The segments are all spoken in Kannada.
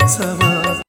ಉತ್ಸವ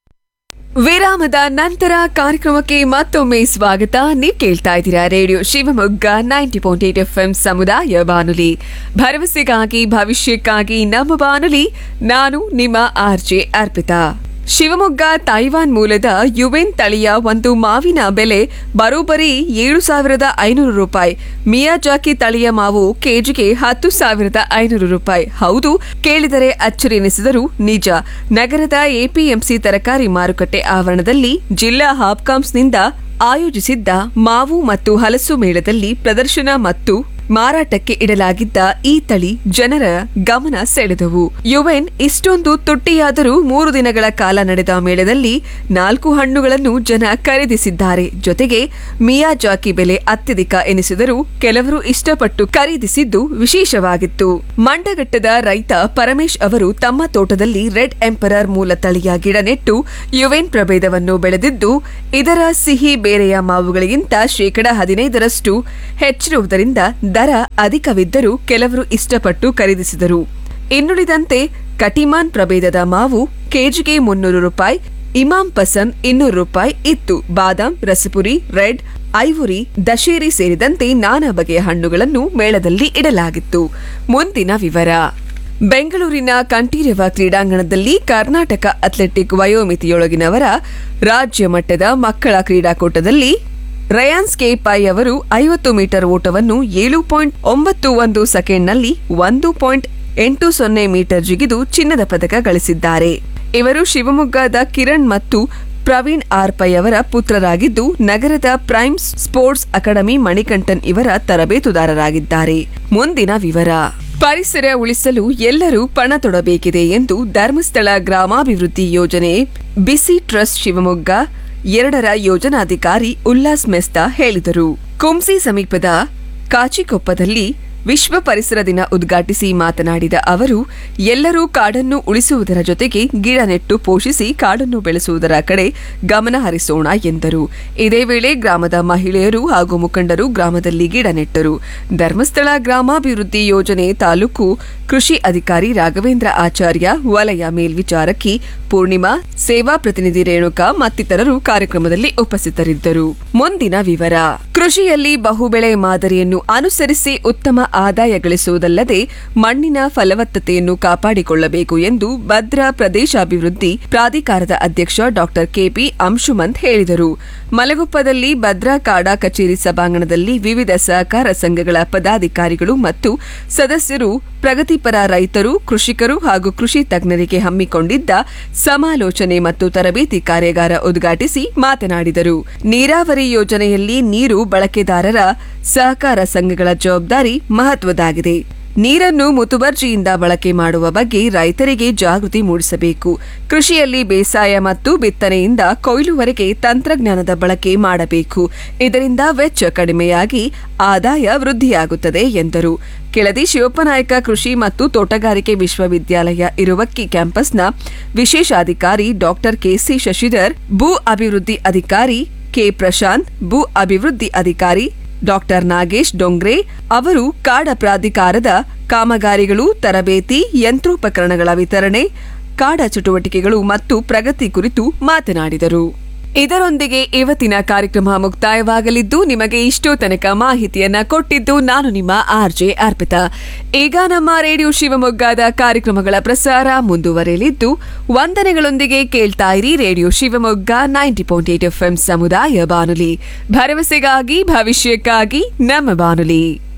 ವಿರಾಮದ ನಂತರ ಕಾರ್ಯಕ್ರಮಕ್ಕೆ ಮತ್ತೊಮ್ಮೆ ಸ್ವಾಗತ ನೀವು ಕೇಳ್ತಾ ಇದ್ದೀರಾ radio Shivamogga ninety point eight F M ಸಮುದಾಯ ಬಾನುಲಿ ಭರವಸೆಗಾಗಿ ಭವಿಷ್ಯಕ್ಕಾಗಿ ನಮ್ಮ ಬಾನುಲಿ ನಾನು ನಿಮ್ಮ ಆರ್ಜೆ ಅರ್ಪಿತಾ ಶಿವಮೊಗ್ಗ ತೈವಾನ್ ಮೂಲದ ಯುವೆನ್ ತಳಿಯ ಒಂದು ಮಾವಿನ ಬೆಲೆ ಬರೋಬ್ಬರಿ ಏಳು ಸಾವಿರದ ಐನೂರು ರೂಪಾಯಿ ಮಿಯಾಜಾಕಿ ತಳಿಯ ಮಾವು ಕೆಜಿಗೆ ಹತ್ತು ಸಾವಿರದ ಐನೂರು ರೂಪಾಯಿ ಹೌದು ಕೇಳಿದರೆ ಅಚ್ಚರಿಯೆನಿಸಿದರೂ ನಿಜ ನಗರದ ಎಪಿಎಂಸಿ ತರಕಾರಿ ಮಾರುಕಟ್ಟೆ ಆವರಣದಲ್ಲಿ ಜಿಲ್ಲಾ ಹಾಪ್ಕಾಮ್ಸ್ನಿಂದ ಆಯೋಜಿಸಿದ್ದ ಮಾವು ಮತ್ತು ಹಲಸು ಮೇಳದಲ್ಲಿ ಪ್ರದರ್ಶನ ಮತ್ತು ಮಾರಾಟಕ್ಕೆ ಇಡಲಾಗಿದ್ದ ಈ ತಳಿ ಜನರ ಗಮನ ಸೆಳೆದವು ಯುವೆನ್ ಇಷ್ಟೊಂದು ತುಟ್ಟಿಯಾದರೂ ಮೂರು ದಿನಗಳ ಕಾಲ ನಡೆದ ಮೇಳದಲ್ಲಿ ನಾಲ್ಕು ಹಣ್ಣುಗಳನ್ನು ಜನ ಖರೀದಿಸಿದ್ದಾರೆ ಜೊತೆಗೆ ಮಿಯಾಜಾಕಿ ಬೆಲೆ ಅತ್ಯಧಿಕ ಎನಿಸಿದರೂ ಕೆಲವರು ಇಷ್ಟಪಟ್ಟು ಖರೀದಿಸಿದ್ದು ವಿಶೇಷವಾಗಿತ್ತು ಮಂಡಗಟ್ಟದ ರೈತ ಪರಮೇಶ್ ಅವರು ತಮ್ಮ ತೋಟದಲ್ಲಿ ರೆಡ್ ಎಂಪರರ್ ಮೂಲ ತಳಿಯ ಗಿಡ ನೆಟ್ಟು ಯುವೆನ್ ಪ್ರಭೇದವನ್ನು ಬೆಳೆದಿದ್ದು ಇದರ ಸಿಹಿ ಬೇರೆಯ ಮಾವುಗಳಿಗಿಂತ ಶೇಕಡ ಹದಿನೈದರಷ್ಟು ಹೆಚ್ಚಿರುವುದರಿಂದ ದರ ಅಧಿಕವಿದ್ದರೂ ಕೆಲವರು ಇಷ್ಟಪಟ್ಟು ಖರೀದಿಸಿದರು ಇನ್ನುಳಿದಂತೆ ಕಟಿಮಾನ್ ಪ್ರಭೇದದ ಮಾವು ಕೆಜಿಗೆ ಮುನ್ನೂರು ರೂಪಾಯಿ ಇಮಾಮ್ ಪಸಂದ್ ಇನ್ನೂರು ರೂಪಾಯಿ ಇತ್ತು ಬಾದಾಮ್ ರಸಪುರಿ ರೆಡ್ ಐವುರಿ ದಶೇರಿ ಸೇರಿದಂತೆ ನಾನಾ ಬಗೆಯ ಹಣ್ಣುಗಳನ್ನು ಮೇಳದಲ್ಲಿ ಇಡಲಾಗಿತ್ತು ಮುಂದಿನ ವಿವರ ಬೆಂಗಳೂರಿನ ಕಂಠೀರವ ಕ್ರೀಡಾಂಗಣದಲ್ಲಿ ಕರ್ನಾಟಕ ಅಥ್ಲೆಟಿಕ್ ವಯೋಮಿತಿಯೊಳಗಿನವರ ರಾಜ್ಯ ಮಟ್ಟದ ಮಕ್ಕಳ ಕ್ರೀಡಾಕೂಟದಲ್ಲಿ ರಯಾನ್ಸ್ ಕೆ ಪೈ ಅವರು ಐವತ್ತು ಮೀಟರ್ ಓಟವನ್ನು ಏಳು ಪಾಯಿಂಟ್ ಒಂಬತ್ತು ಒಂದು ಸೆಕೆಂಡ್ನಲ್ಲಿ ಒಂದು ಪಾಯಿಂಟ್ ಎಂಟು ಸೊನ್ನೆ ಮೀಟರ್ ಜಿಗಿದು ಚಿನ್ನದ ಪದಕ ಗಳಿಸಿದ್ದಾರೆ ಇವರು ಶಿವಮೊಗ್ಗದ ಕಿರಣ್ ಮತ್ತು ಪ್ರವೀಣ್ ಆರ್ ಪೈ ಅವರ ಪುತ್ರರಾಗಿದ್ದು ನಗರದ ಪ್ರೈಮ್ ಸ್ಪೋರ್ಟ್ಸ್ ಅಕಾಡೆಮಿ ಮಣಿಕಂಠನ್ ಇವರ ತರಬೇತುದಾರರಾಗಿದ್ದಾರೆ ಮುಂದಿನ ವಿವರ ಪರಿಸರ ಉಳಿಸಲು ಎಲ್ಲರೂ ಪಣ ತೊಡಬೇಕಿದೆ ಎಂದು ಧರ್ಮಸ್ಥಳ ಗ್ರಾಮಾಭಿವೃದ್ಧಿ ಯೋಜನೆ ಬಿಸಿ ಟ್ರಸ್ಟ್ ಶಿವಮೊಗ್ಗ ಎರಡರ ಯೋಜನಾಧಿಕಾರಿ ಉಲ್ಲಾಸ್ ಮೆಸ್ತಾ ಹೇಳಿದರು ಕುಂಸಿ ಸಮೀಪದ ಕಾಚಿಕೊಪ್ಪದಲ್ಲಿ ವಿಶ್ವ ಪರಿಸರ ದಿನ ಉದ್ಘಾಟಿಸಿ ಮಾತನಾಡಿದ ಅವರು ಎಲ್ಲರೂ ಕಾಡನ್ನು ಉಳಿಸುವುದರ ಜೊತೆಗೆ ಗಿಡ ನೆಟ್ಟು ಪೋಷಿಸಿ ಕಾಡನ್ನು ಬೆಳೆಸುವುದರ ಕಡೆ ಗಮನ ಹರಿಸೋಣ ಎಂದರು ಇದೇ ವೇಳೆ ಗ್ರಾಮದ ಮಹಿಳೆಯರು ಹಾಗೂ ಮುಖಂಡರು ಗ್ರಾಮದಲ್ಲಿ ಗಿಡ ನೆಟ್ಟರು ಧರ್ಮಸ್ಥಳ ಗ್ರಾಮಾಭಿವೃದ್ಧಿ ಯೋಜನೆ ತಾಲೂಕು ಕೃಷಿ ಅಧಿಕಾರಿ ರಾಘವೇಂದ್ರ ಆಚಾರ್ಯ ವಲಯ ಮೇಲ್ವಿಚಾರಕಿ ಪೂರ್ಣಿಮಾ ಸೇವಾ ಪ್ರತಿನಿಧಿ ರೇಣುಕಾ ಮತ್ತಿತರರು ಕಾರ್ಯಕ್ರಮದಲ್ಲಿ ಉಪಸ್ಥಿತರಿದ್ದರು ಮುಂದಿನ ವಿವರ ಕೃಷಿಯಲ್ಲಿ ಬಹುಬೆಳೆ ಮಾದರಿಯನ್ನು ಅನುಸರಿಸಿ ಉತ್ತಮ ಆದಾಯ ಗಳಿಸುವುದಲ್ಲದೆ ಮಣ್ಣಿನ ಫಲವತ್ತತೆಯನ್ನು ಕಾಪಾಡಿಕೊಳ್ಳಬೇಕು ಎಂದು ಭದ್ರಾ ಪ್ರದೇಶಾಭಿವೃದ್ಧಿ ಪ್ರಾಧಿಕಾರದ ಅಧ್ಯಕ್ಷ ಡಾಕ್ಟರ್ ಕೆಪಿ ಅಂಶುಮಂತ್ ಹೇಳಿದರು ಮಲಗುಪ್ಪದಲ್ಲಿ ಭದ್ರಾ ಕಾಡಾ ಕಚೇರಿ ಸಭಾಂಗಣದಲ್ಲಿ ವಿವಿಧ ಸಹಕಾರ ಸಂಘಗಳ ಪದಾಧಿಕಾರಿಗಳು ಮತ್ತು ಸದಸ್ಯರು ಪ್ರಗತಿಪರ ರೈತರು ಕೃಷಿಕರು ಹಾಗೂ ಕೃಷಿ ತಜ್ಞರಿಗೆ ಹಮ್ಮಿಕೊಂಡಿದ್ದ ಸಮಾಲೋಚನೆ ಮತ್ತು ತರಬೇತಿ ಕಾರ್ಯಾಗಾರ ಉದ್ಘಾಟಿಸಿ ಮಾತನಾಡಿದರು ನೀರಾವರಿ ಯೋಜನೆಯಲ್ಲಿ ನೀರು ಬಳಕೆದಾರರ ಸಹಕಾರ ಸಂಘಗಳ ಜವಾಬ್ದಾರಿ ಮಹತ್ವದಾಗಿದೆ ನೀರನ್ನು ಮುತುವರ್ಜಿಯಿಂದ ಬಳಕೆ ಮಾಡುವ ಬಗ್ಗೆ ರೈತರಿಗೆ ಜಾಗೃತಿ ಮೂಡಿಸಬೇಕು ಕೃಷಿಯಲ್ಲಿ ಬೇಸಾಯ ಮತ್ತು ಬಿತ್ತನೆಯಿಂದ ಕೊಯ್ಲುವರೆಗೆ ತಂತ್ರಜ್ಞಾನದ ಬಳಕೆ ಮಾಡಬೇಕು ಇದರಿಂದ ವೆಚ್ಚ ಕಡಿಮೆಯಾಗಿ ಆದಾಯ ವೃದ್ಧಿಯಾಗುತ್ತದೆ ಎಂದರು ಕೆಳದಿ ಶಿವಪ್ಪನಾಯಕ ಕೃಷಿ ಮತ್ತು ತೋಟಗಾರಿಕೆ ವಿಶ್ವವಿದ್ಯಾಲಯ ಇರುವಕ್ಕಿ ಕ್ಯಾಂಪಸ್ನ ವಿಶೇಷಾಧಿಕಾರಿ ಡಾಕ್ಟರ್ ಕೆಸಿ ಶಶಿಧರ್ ಭೂ ಅಭಿವೃದ್ಧಿ ಅಧಿಕಾರಿ ಕೆ ಪ್ರಶಾಂತ್ ಭೂ ಅಭಿವೃದ್ಧಿ ಅಧಿಕಾರಿ ಡಾಕ್ಟರ್ ನಾಗೇಶ್ ಡೊಂಗ್ರೆ ಅವರು ಕಾಡ ಪ್ರಾಧಿಕಾರದ ಕಾಮಗಾರಿಗಳು ತರಬೇತಿ ಯಂತ್ರೋಪಕರಣಗಳ ವಿತರಣೆ ಕಾಡ ಚಟುವಟಿಕೆಗಳು ಮತ್ತು ಪ್ರಗತಿ ಕುರಿತು ಮಾತನಾಡಿದರು ಇದರೊಂದಿಗೆ ಇವತ್ತಿನ ಕಾರ್ಯಕ್ರಮ ಮುಕ್ತಾಯವಾಗಲಿದ್ದು ನಿಮಗೆ ಇಷ್ಟೋ ತನಕ ಮಾಹಿತಿಯನ್ನ ಕೊಟ್ಟಿದ್ದು ನಾನು ನಿಮ್ಮ ಆರ್ಜೆ ಅರ್ಪಿತಾ ಈಗ ನಮ್ಮ ರೇಡಿಯೋ ಶಿವಮೊಗ್ಗದ ಕಾರ್ಯಕ್ರಮಗಳ ಪ್ರಸಾರ ಮುಂದುವರೆಯಲಿದ್ದು ವಂದನೆಗಳೊಂದಿಗೆ ಕೇಳ್ತಾ ಇರಿ radio Shivamogga ninety point eight F ಸಮುದಾಯ ಬಾನುಲಿ ಭರವಸೆಗಾಗಿ ಭವಿಷ್ಯಕ್ಕಾಗಿ ನಮ್ಮ ಬಾನುಲಿ